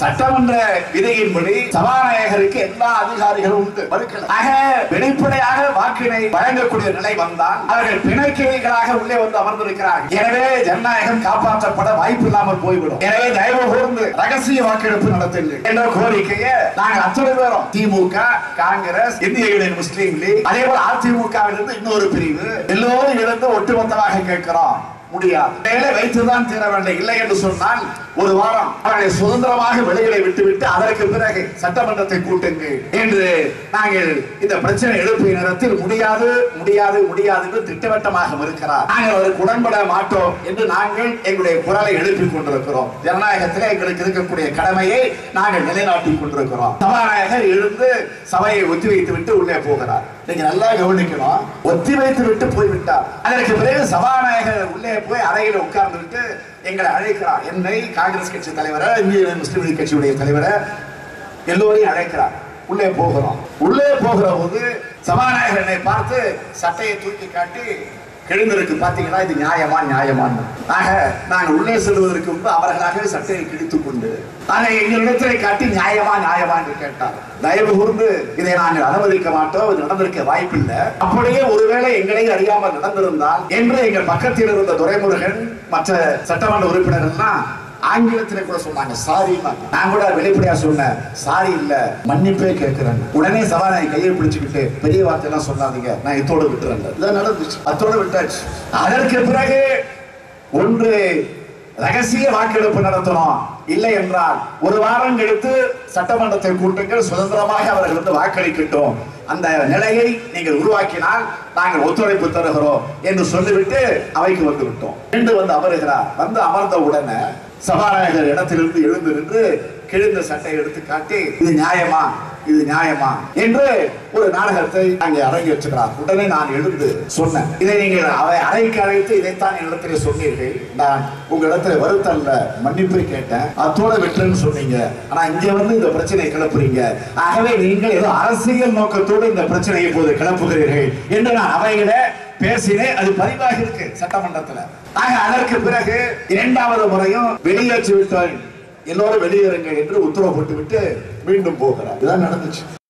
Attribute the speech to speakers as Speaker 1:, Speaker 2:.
Speaker 1: சட்டமன்ற விதியின்படி சபாநாயகருக்கு எல்லா அதிகாரிகளும் உண்டு மறுக்கல. ஆக வெளிப்படையாக வாக்கினை வழங்கக்கூடிய நிலை வந்தால் அவர்கள் பிணைக்கைகளாக உள்ளே வந்து அமர்ந்திருக்கிறார்கள் எனவே ஜனநாயகம் காப்பாற்றப்பட வாய்ப்பு இல்லாமல் போய்விடும் எனவே தயவு கூர்ந்து ரகசிய வாக்கெடுப்பு நடத்துங்கள் என்ற கோரிக்கையை நாங்கள் அத்தனை பேரும் திமுக காங்கிரஸ் இந்திய யூனியன் முஸ்லீம் லீக் அதே போல அதிமுகவிலிருந்து இன்னொரு பிரிவு எல்லோரும் இருந்து ஒட்டுமொத்தமாக கேட்கிறோம் முடியாது வேலை வைத்துதான் தீர வேண்டும் இல்லை என்று சொன்னால் ஒரு வாரம் அவர்களை சுதந்திரமாக வெளியிலே விட்டுவிட்டு அதற்கு பிறகு சட்டமன்றத்தை கூட்டுங்கள் என்று நாங்கள் இந்த பிரச்சனை எழுப்பிய நேரத்தில் முடியாது முடியாது முடியாது என்று திட்டவட்டமாக மறுக்கிறார் நாங்கள் அதற்கு உடன்பட மாட்டோம் என்று நாங்கள் எங்களுடைய குரலை எழுப்பிக் கொண்டிருக்கிறோம் ஜனநாயகத்திலே எங்களுக்கு இருக்கக்கூடிய கடமையை நாங்கள் நிலைநாட்டிக் கொண்டிருக்கிறோம் சபாநாயகர் எழுந்து சபையை ஒத்தி வைத்து விட்டு உள்ளே போகிறார் நீங்க நல்லா கவனிக்கணும் ஒத்தி வைத்து விட்டு போய்விட்டார் அதற்கு பிறகு சபாநாயகர் உள்ளே போய் அறையில் உட்கார்ந்து விட்டு எங்களை அழைக்கிறார் என்னை காங்கிரஸ் கட்சி தலைவரை இந்திய யூனியன் முஸ்லிம் லீக் கட்சியுடைய தலைவரை எல்லோரையும் அழைக்கிறார் உள்ளே போகிறோம் உள்ளே போகிற போது சபாநாயகர் என்னை பார்த்து சட்டையை தூக்கி காட்டி கிழிந்திருக்கு பாத்தீங்களா இது நியாயமா நியாயமான்னு ஆக நாங்கள் உள்ளே செல்வதற்கு முன்பு அவர்களாக சட்டையை கிழித்துக் கொண்டு அதை எங்களிடத்திலே காட்டி நியாயமா நியாயமா என்று கேட்டார் தயவு கூர்ந்து இதை நாங்கள் அனுமதிக்க மாட்டோம் இது நடந்திருக்க வாய்ப்பில்லை அப்படியே ஒருவேளை எங்களை அறியாமல் நடந்திருந்தால் என்று எங்கள் பக்கத்தில் இருந்த துரைமுருகன் மற்ற சட்டமன்ற உறுப்பினர்கள்லாம் ஆங்கிலத்துல கூட சொன்னாங்க சாரி நான் கூட வெளிப்படையா சொன்னேன் சாரி இல்ல மன்னிப்பே கேட்கிறேன் உடனே சவாலை கையை பிடிச்சுக்கிட்டு பெரிய வார்த்தை எல்லாம் சொல்லாதீங்க நான் இத்தோட விட்டுறேன் இதான் நடந்துச்சு அத்தோட விட்டாச்சு அதற்கு பிறகு ஒன்று ரகசிய வாக்கெடுப்பு நடத்தணும் இல்லை என்றால் ஒரு வாரம் கழித்து சட்டமன்றத்தை கூட்டுங்கள் சுதந்திரமாக அவர்கள் வந்து வாக்களிக்கட்டும் அந்த நிலையை நீங்கள் உருவாக்கினால் நாங்கள் ஒத்துழைப்பு தருகிறோம் என்று சொல்லிவிட்டு அவைக்கு வந்து விட்டோம் மீண்டும் வந்து அமருகிறார் வந்து அமர்ந்த உடனே சபாநாயகர் இடத்திலிருந்து எழுந்து நின்று கிழிந்த சட்டை எடுத்து காட்டி இது நியாயமா இது நியாயமா என்று ஒரு நாடகத்தை அங்கே அரங்கேற்றுகிறார் உடனே நான் எழுந்து சொன்னேன் இதை நீங்கள் அவை அறைக்கு அழைத்து இதைத்தான் என்னிடத்திலே சொன்னீர்கள் நான் உங்களிடத்துல வருத்தல்ல மன்னிப்பை கேட்டேன் அத்தோட விட்டுன்னு சொன்னீங்க ஆனா இங்க வந்து இந்த பிரச்சனையை கிளப்புறீங்க ஆகவே நீங்கள் ஏதோ அரசியல் நோக்கத்தோடு இந்த பிரச்சனையை இப்போது கிளப்புகிறீர்கள் என்று நான் அவையில பேசினேன் அது பதிவாக இருக்கு சட்டமன்றத்துல ஆக அதற்கு பிறகு இரண்டாவது முறையும் வெளியேற்றி விட்டோம் எல்லோரும் வெளியேறுங்க என்று உத்தரவு போட்டு விட்டு மீண்டும் போகிறார் இதான் நடந்துச்சு